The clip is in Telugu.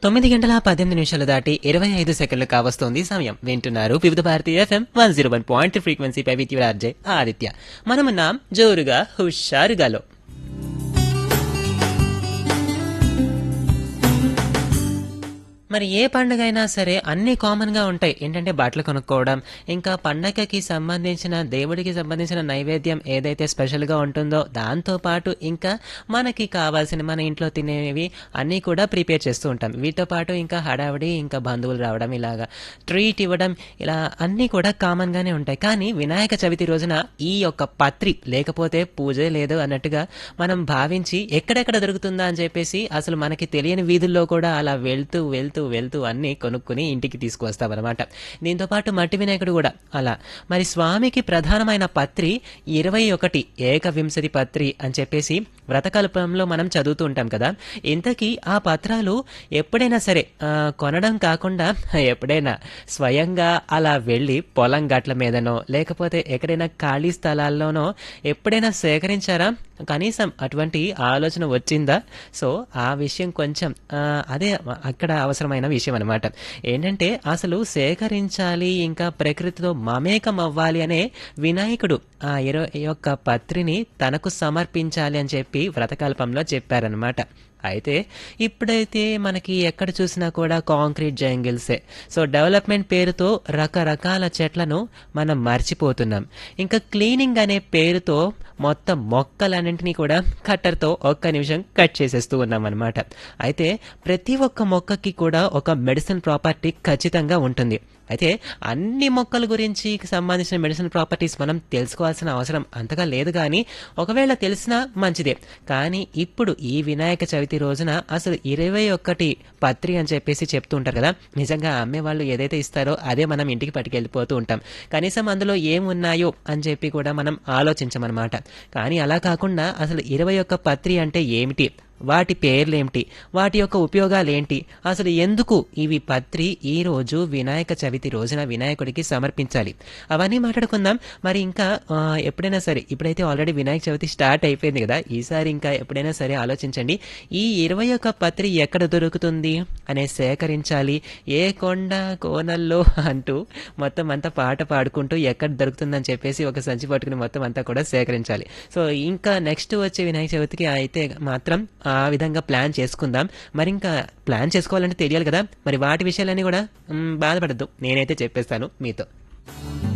తొమ్మిది గంటల పద్దెనిమిది నిమిషాలు దాటి ఇరవై ఐదు సెకండ్లు కావస్తోంది సమయం వింటున్నారు Vividh Bharati FM one zero one point ఫ్రీక్వెన్సీపై విత్ ఆర్జే ఆదిత్య మనమున్నాం జోరుగా హుషారుగాలో మరి ఏ పండుగ అయినా సరే అన్ని కామన్ గా ఉంటాయి ఏంటంటే బట్టలు కొనుక్కోవడం ఇంకా పండగకి సంబంధించిన దేవుడికి సంబంధించిన నైవేద్యం ఏదైతే స్పెషల్ గా ఉంటుందో దాంతో పాటు ఇంకా మనకి కావాల్సిన మన ఇంట్లో తినేవి అన్నీ కూడా ప్రిపేర్ చేస్తూ ఉంటాం వీటితో పాటు ఇంకా హడావిడి ఇంకా బంధువులు రావడం ఇలాగా ట్రీట్ ఇవ్వడం ఇలా అన్నీ కూడా కామన్ గానే ఉంటాయి కానీ వినాయక చవితి రోజున ఈ యొక్క పత్రి లేకపోతే పూజే లేదు అన్నట్టుగా మనం భావించి ఎక్కడెక్కడ దొరుకుతుందా అని చెప్పేసి అసలు మనకి తెలియని వీధుల్లో కూడా అలా వెళ్తూ వెళ్తూ వెళ్తూ అన్ని కొనుక్కుని ఇంటికి తీసుకువస్తామన్నమాట దీంతో పాటు మట్టి వినాయకుడు కూడా అలా మరి స్వామికి ప్రధానమైన పత్రి ఇరవై ఒకటి ఏకవింశతి పత్రి అని చెప్పేసి వ్రతకల్పంలో మనం చదువుతూ ఉంటాం కదా ఇంతకీ ఆ పత్రాలు ఎప్పుడైనా సరే ఆ, కొనడం కాకుండా ఎప్పుడైనా స్వయంగా అలా వెళ్ళి పొలం గట్ల మీదనో లేకపోతే ఎక్కడైనా ఖాళీ స్థలాల్లోనో ఎప్పుడైనా సేకరించారా కనీసం అటువంటి ఆలోచన వచ్చిందా సో ఆ విషయం కొంచెం ఆ, అదే అక్కడ అవసరమైన విషయం అనమాట ఏంటంటే అసలు సేకరించాలి ఇంకా ప్రకృతితో మమేకం అవ్వాలి అనే వినాయకుడు ఆ ఇరవై యొక్క పత్రిని తనకు సమర్పించాలి అని చెప్పి వ్రతకల్పంలో చెప్పారనమాట అయితే ఇప్పుడైతే మనకి ఎక్కడ చూసినా కూడా కాంక్రీట్ జంగిల్సే సో డెవలప్మెంట్ పేరుతో రకరకాల చెట్లను మనం మర్చిపోతున్నాం ఇంకా క్లీనింగ్ అనే పేరుతో మొత్తం మొక్కలన్నింటినీ కూడా కట్టర్తో ఒక్క నిమిషం కట్ చేసేస్తూ ఉన్నాం అనమాట అయితే ప్రతి ఒక్క మొక్కకి కూడా ఒక మెడిసిన్ ప్రాపర్టీ ఖచ్చితంగా ఉంటుంది అయితే అన్ని మొక్కల గురించి సంబంధించిన మెడిసిన్ ప్రాపర్టీస్ మనం తెలుసుకోవాల్సిన అవసరం అంతగా లేదు కానీ ఒకవేళ తెలిసినా మంచిదే కానీ ఇప్పుడు ఈ వినాయక చవితి రోజున అసలు ఇరవై ఒక్కటి పత్రి అని చెప్పేసి చెప్తూ ఉంటారు కదా నిజంగా అమ్మే వాళ్ళు ఏదైతే ఇస్తారో అదే మనం ఇంటికి పట్టుకెళ్ళిపోతూ ఉంటాం కనీసం అందులో ఏమున్నాయో అని చెప్పి కూడా మనం ఆలోచించమన్నమాట కానీ అలా కాకుండా అసలు ఇరవై ఒక్క పత్రి అంటే ఏమిటి వాటి పేర్లేమిటి వాటి యొక్క ఉపయోగాలు ఏంటి అసలు ఎందుకు ఇవి పత్రి ఈ రోజు వినాయక చవితి రోజున వినాయకుడికి సమర్పించాలి అవన్నీ మాట్లాడుకుందాం మరి ఇంకా ఆ, ఎప్పుడైనా సరే ఇప్పుడైతే ఆల్రెడీ వినాయక చవితి స్టార్ట్ అయిపోయింది కదా ఈసారి ఇంకా ఎప్పుడైనా సరే ఆలోచించండి ఈ ఇరవై ఒక్క పత్రి ఎక్కడ దొరుకుతుంది అనే సేకరించాలి ఏ కొండ కోనల్లో అంటూ మొత్తం అంతా పాట పాడుకుంటూ ఎక్కడ దొరుకుతుందని చెప్పేసి ఒక సంచి పట్టుకుని మొత్తం అంతా కూడా సేకరించాలి సో ఇంకా నెక్స్ట్ వచ్చే వినాయక చవితికి అయితే మాత్రం ఆ విధంగా ప్లాన్ చేసుకుందాం మరి ఇంకా ప్లాన్ చేసుకోవాలంటే తెలియాలి కదా మరి వాటి విషయాలన్నీ కూడా మ్, బాధపడద్దు నేనైతే చెప్పేస్తాను మీతో